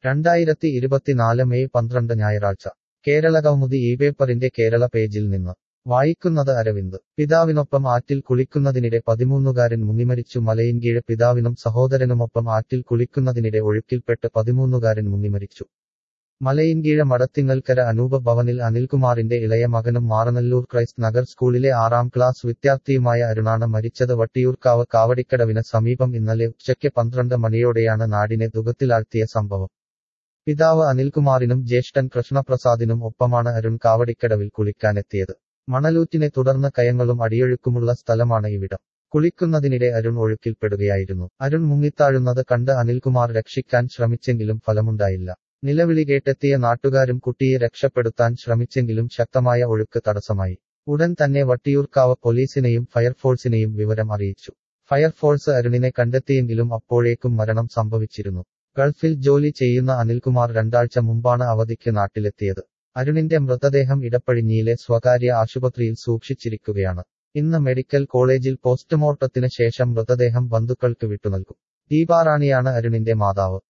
രണ്ടായിരത്തി ഇരുപത്തിനാല് മെയ് പന്ത്രണ്ട് ഞായറാഴ്ച കേരള കൗമുദി ഈ പേപ്പറിന്റെ കേരള പേജിൽ നിന്ന് വായിക്കുന്നത് അരവിന്ദ് പിതാവിനൊപ്പം ആറ്റിൽ കുളിക്കുന്നതിനിടെ പതിമൂന്നുകാരൻ മുങ്ങിമരിച്ചു മലയിൻകീഴ് പിതാവിനും സഹോദരനുമൊപ്പം ആറ്റിൽ കുളിക്കുന്നതിനിടെ ഒഴുക്കിൽപ്പെട്ട് പതിമൂന്നുകാരൻ മുങ്ങിമരിച്ചു മലയിൻകീഴ് മടത്തിങ്ങൽക്കര അനൂപ ഭവനിൽ അനിൽകുമാറിന്റെ ഇളയ മകനും മാറനല്ലൂർ ക്രൈസ്റ്റ് നഗർ സ്കൂളിലെ ആറാം ക്ലാസ് വിദ്യാർത്ഥിയുമായ അരുണാണ് മരിച്ചത് വട്ടിയൂർക്കാവ് കാവടിക്കടവിന് സമീപം ഇന്നലെ ഉച്ചയ്ക്ക് പന്ത്രണ്ട് മണിയോടെയാണ് നാടിനെ ദുഃഖത്തിലാഴ്ത്തിയ സംഭവം പിതാവ് അനിൽകുമാറിനും ജ്യേഷ്ഠൻ കൃഷ്ണപ്രസാദിനും ഒപ്പമാണ് അരുൺ കാവടിക്കടവിൽ കുളിക്കാനെത്തിയത് മണലൂറ്റിനെ തുടർന്ന് കയങ്ങളും അടിയൊഴുക്കുമുള്ള സ്ഥലമാണ് ഇവിടം കുളിക്കുന്നതിനിടെ അരുൺ ഒഴുക്കിൽപ്പെടുകയായിരുന്നു അരുൺ മുങ്ങിത്താഴുന്നത് കണ്ട് അനിൽകുമാർ രക്ഷിക്കാൻ ശ്രമിച്ചെങ്കിലും ഫലമുണ്ടായില്ല നിലവിളി കേട്ടെത്തിയ നാട്ടുകാരും കുട്ടിയെ രക്ഷപ്പെടുത്താൻ ശ്രമിച്ചെങ്കിലും ശക്തമായ ഒഴുക്ക് തടസ്സമായി ഉടൻ തന്നെ വട്ടിയൂർക്കാവ് പോലീസിനെയും ഫയർഫോഴ്സിനെയും വിവരം അറിയിച്ചു ഫയർഫോഴ്സ് അരുണിനെ കണ്ടെത്തിയെങ്കിലും അപ്പോഴേക്കും മരണം സംഭവിച്ചിരുന്നു ഗൾഫിൽ ജോലി ചെയ്യുന്ന അനിൽകുമാർ രണ്ടാഴ്ച മുമ്പാണ് അവധിക്ക് നാട്ടിലെത്തിയത് അരുണിന്റെ മൃതദേഹം ഇടപ്പഴിഞ്ഞിയിലെ സ്വകാര്യ ആശുപത്രിയിൽ സൂക്ഷിച്ചിരിക്കുകയാണ് ഇന്ന് മെഡിക്കൽ കോളേജിൽ പോസ്റ്റ്മോർട്ടത്തിന് ശേഷം മൃതദേഹം ബന്ധുക്കൾക്ക് വിട്ടുനൽകും ദീപാറാണിയാണ് അരുണിന്റെ മാതാവ്